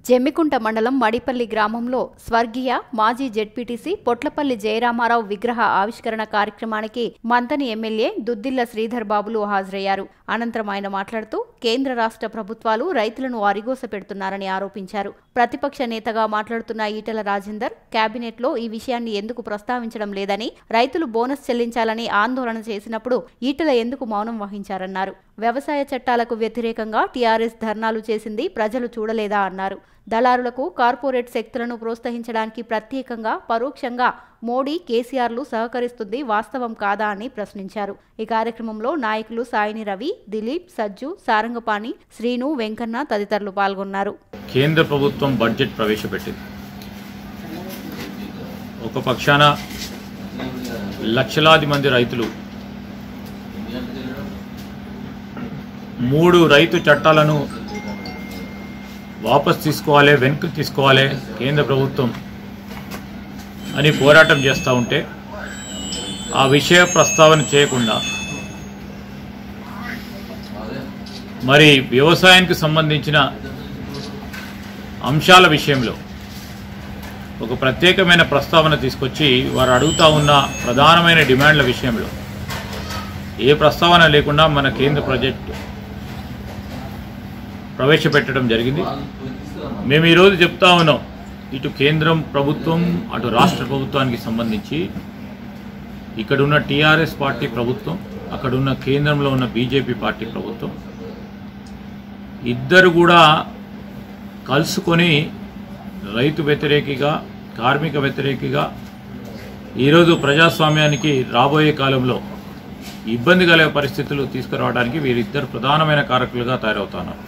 జమ్మికుంట మండలం మడిపల్లి గ్రామంలో స్వర్గీయ మాజీ జెడ్పీటీసీ పొట్లపల్లి జయరామారావు విగ్రహ ఆవిష్కరణ కార్యక్రమానికి మంతని ఎమ్మెల్యే దుద్దిల్ల శ్రీధర్ బాబులు హాజరయ్యారు అనంతరం ఆయన మాట్లాడుతూ కేంద్ర రాష్ట్ర ప్రభుత్వాలు రైతులను అరిగోస పెడుతున్నారని ఆరోపించారు ప్రతిపక్ష నేతగా మాట్లాడుతున్న ఈటల రాజేందర్ కేబినెట్లో ఈ విషయాన్ని ఎందుకు ప్రస్తావించడం లేదని రైతులు బోనస్ చెల్లించాలని ఆందోళన చేసినప్పుడు ఈటల ఎందుకు మౌనం వహించారన్నారు వ్యవసాయ చట్టాలకు వ్యతిరేకంగా టీఆర్ఎస్ ధర్నాలు చేసింది ప్రజలు చూడలేదా అన్నారు దళారులకు కార్పొరేట్ శక్తులను ప్రోత్సహించడానికి ప్రత్యేకంగా పరోక్షంగా మోడీ కేసీఆర్లు సహకరిస్తుంది వాస్తవం కాదా అని ప్రశ్నించారు ఈ కార్యక్రమంలో నాయకులు సాయిని రవి దిలీప్ సజ్జు సారంగపాణి శ్రీను వెంకన్న తదితరులు పాల్గొన్నారు కేంద్ర ప్రభుత్వం బడ్జెట్ ప్రవేశపెట్టింది ఒక పక్షాన లక్షలాది మంది రైతులు మూడు రైతు చట్టాలను వాపస్ తీసుకోవాలి వెనక్కి తీసుకోవాలి కేంద్ర ప్రభుత్వం అని పోరాటం చేస్తూ ఉంటే ఆ విషయ ప్రస్తావన చేయకుండా మరి వ్యవసాయానికి సంబంధించిన అంశాల విషయంలో ఒక ప్రత్యేకమైన ప్రస్తావన తీసుకొచ్చి వారు అడుగుతా ఉన్న ప్రధానమైన డిమాండ్ల విషయంలో ఏ ప్రస్తావన లేకుండా మన కేంద్ర ప్రాజెక్ట్ ప్రవేశపెట్టడం జరిగింది మేము ఈరోజు చెప్తా ఉన్నాం ఇటు కేంద్రం ప్రభుత్వం అటు రాష్ట్ర ప్రభుత్వానికి సంబంధించి ఇక్కడున్న టీఆర్ఎస్ పార్టీ ప్రభుత్వం అక్కడున్న కేంద్రంలో ఉన్న బీజేపీ పార్టీ ప్రభుత్వం ఇద్దరు కూడా కలుసుకొని రైతు వ్యతిరేకిగా కార్మిక వ్యతిరేకిగా ఈరోజు ప్రజాస్వామ్యానికి రాబోయే కాలంలో ఇబ్బంది కలిగే పరిస్థితులు తీసుకురావడానికి వీరిద్దరు ప్రధానమైన కారకులుగా తయారవుతున్నారు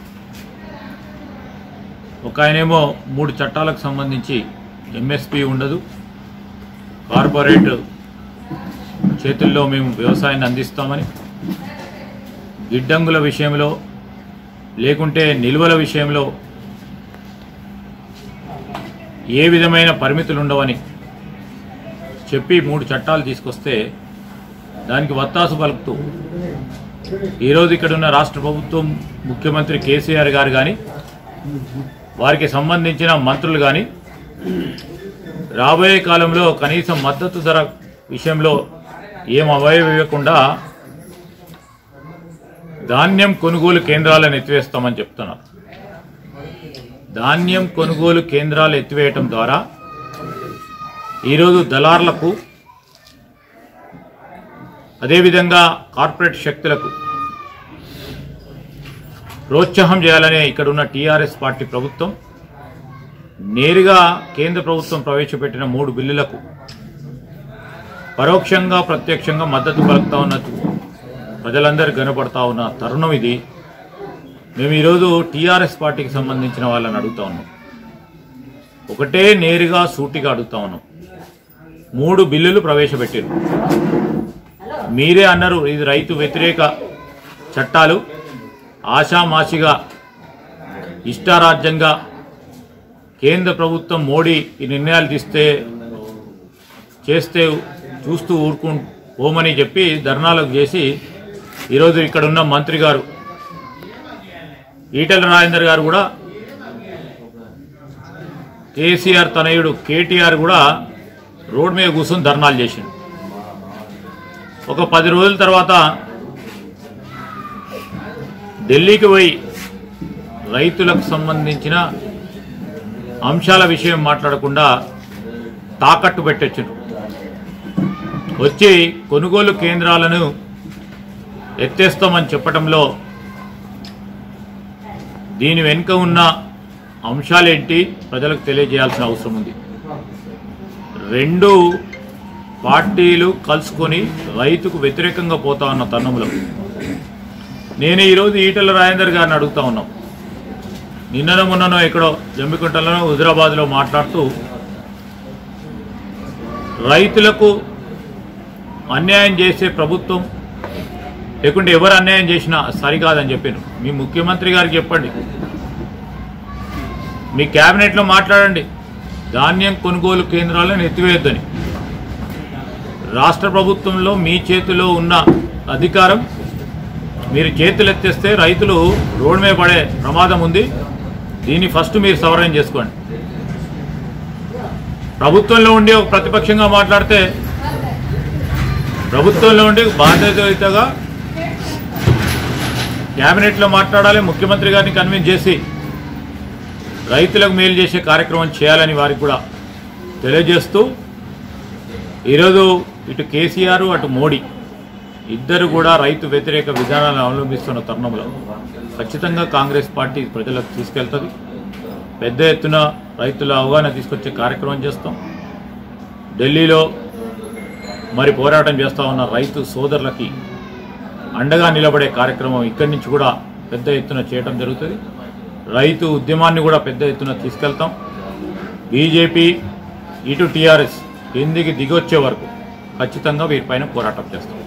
ఒక ఆయనేమో మూడు చట్టాలకు సంబంధించి ఎంఎస్పి ఉండదు కార్పొరేట్ చేతుల్లో మేము వ్యవసాయాన్ని అందిస్తామని గిడ్డంగుల విషయంలో లేకుంటే నిల్వల విషయంలో ఏ విధమైన పరిమితులు ఉండవని చెప్పి మూడు చట్టాలు తీసుకొస్తే దానికి వత్తాసు పలుకుతూ ఈరోజు ఇక్కడున్న రాష్ట్ర ప్రభుత్వం ముఖ్యమంత్రి కేసీఆర్ గారు కానీ వారికి సంబంధించిన మంత్రులు కానీ రాబోయే కాలంలో కనీసం మద్దతు ధర విషయంలో ఏం అవయవివ్వకుండా ధాన్యం కొనుగోలు కేంద్రాలను ఎత్తివేస్తామని చెప్తున్నారు ధాన్యం కొనుగోలు కేంద్రాలు ఎత్తివేయటం ద్వారా ఈరోజు దళార్లకు అదేవిధంగా కార్పొరేట్ శక్తులకు ప్రోత్సాహం చేయాలనే ఇక్కడున్న టీఆర్ఎస్ పార్టీ ప్రభుత్వం నేరుగా కేంద్ర ప్రభుత్వం ప్రవేశపెట్టిన మూడు బిల్లులకు పరోక్షంగా ప్రత్యక్షంగా మద్దతు పలుకుతా ఉన్న ప్రజలందరూ కనపడతా ఉన్న తరుణం ఇది మేము ఈరోజు టీఆర్ఎస్ పార్టీకి సంబంధించిన వాళ్ళని అడుగుతా ఉన్నాం ఒకటే నేరుగా సూటిగా అడుగుతా ఉన్నాం మూడు బిల్లులు ప్రవేశపెట్టారు మీరే అన్నారు ఇది రైతు వ్యతిరేక చట్టాలు ఆషామాషిగా ఇష్టారాజ్యంగా కేంద్ర ప్రభుత్వం మోడీ ఈ నిర్ణయాలు తీస్తే చేస్తే చూస్తూ ఊరుకు పోమని చెప్పి ధర్నాలకు చేసి ఈరోజు ఇక్కడ ఉన్న మంత్రి గారు ఈటల రాజేందర్ గారు కూడా కేసీఆర్ తనయుడు కేటీఆర్ కూడా రోడ్ మీద కూర్చొని ధర్నాలు చేసిండు ఒక పది రోజుల తర్వాత ఢిల్లీకి పోయి రైతులకు సంబంధించిన అంశాల విషయం మాట్లాడకుండా తాకట్టు పెట్టొచ్చును వచ్చి కొనుగోలు కేంద్రాలను ఎత్తేస్తామని చెప్పడంలో దీని వెనుక ఉన్న అంశాలేంటి ప్రజలకు తెలియజేయాల్సిన అవసరం ఉంది రెండు పార్టీలు కలుసుకొని రైతుకు వ్యతిరేకంగా పోతా ఉన్న తరుణంలో నేను ఈరోజు ఈటల రాజేందర్ గారిని అడుగుతా ఉన్నాం నిన్ననో మొన్ననో ఎక్కడో జమ్మికుంటలోనో హుజరాబాద్లో మాట్లాడుతూ రైతులకు అన్యాయం చేసే ప్రభుత్వం లేకుంటే ఎవరు అన్యాయం చేసినా సరికాదని చెప్పాను మీ ముఖ్యమంత్రి గారికి చెప్పండి మీ క్యాబినెట్లో మాట్లాడండి ధాన్యం కొనుగోలు కేంద్రాలను ఎత్తివేయొద్దని రాష్ట్ర ప్రభుత్వంలో మీ చేతిలో ఉన్న అధికారం మీరు చేతులు ఎత్తేస్తే రైతులు రోడ్డు మీద పడే ప్రమాదం ఉంది దీన్ని ఫస్ట్ మీరు సవరణ చేసుకోండి ప్రభుత్వంలో ఉండి ఒక ప్రతిపక్షంగా మాట్లాడితే ప్రభుత్వంలో ఉండి బాధ్యతగా క్యాబినెట్లో మాట్లాడాలి ముఖ్యమంత్రి గారిని కన్విన్స్ చేసి రైతులకు మేలు చేసే కార్యక్రమం చేయాలని వారికి కూడా తెలియజేస్తూ ఈరోజు ఇటు కేసీఆర్ అటు మోడీ ఇద్దరు కూడా రైతు వ్యతిరేక విధానాలను అవలంబిస్తున్న తరుణంలో ఖచ్చితంగా కాంగ్రెస్ పార్టీ ప్రజలకు తీసుకెళ్తుంది పెద్ద ఎత్తున రైతుల అవగాహన తీసుకొచ్చే కార్యక్రమం చేస్తాం ఢిల్లీలో మరి పోరాటం చేస్తా ఉన్న రైతు సోదరులకి అండగా నిలబడే కార్యక్రమం ఇక్కడి నుంచి కూడా పెద్ద ఎత్తున చేయడం జరుగుతుంది రైతు ఉద్యమాన్ని కూడా పెద్ద ఎత్తున తీసుకెళ్తాం బీజేపీ ఇటు టీఆర్ఎస్ కిందికి దిగొచ్చే వరకు ఖచ్చితంగా వీరిపైన పోరాటం చేస్తాం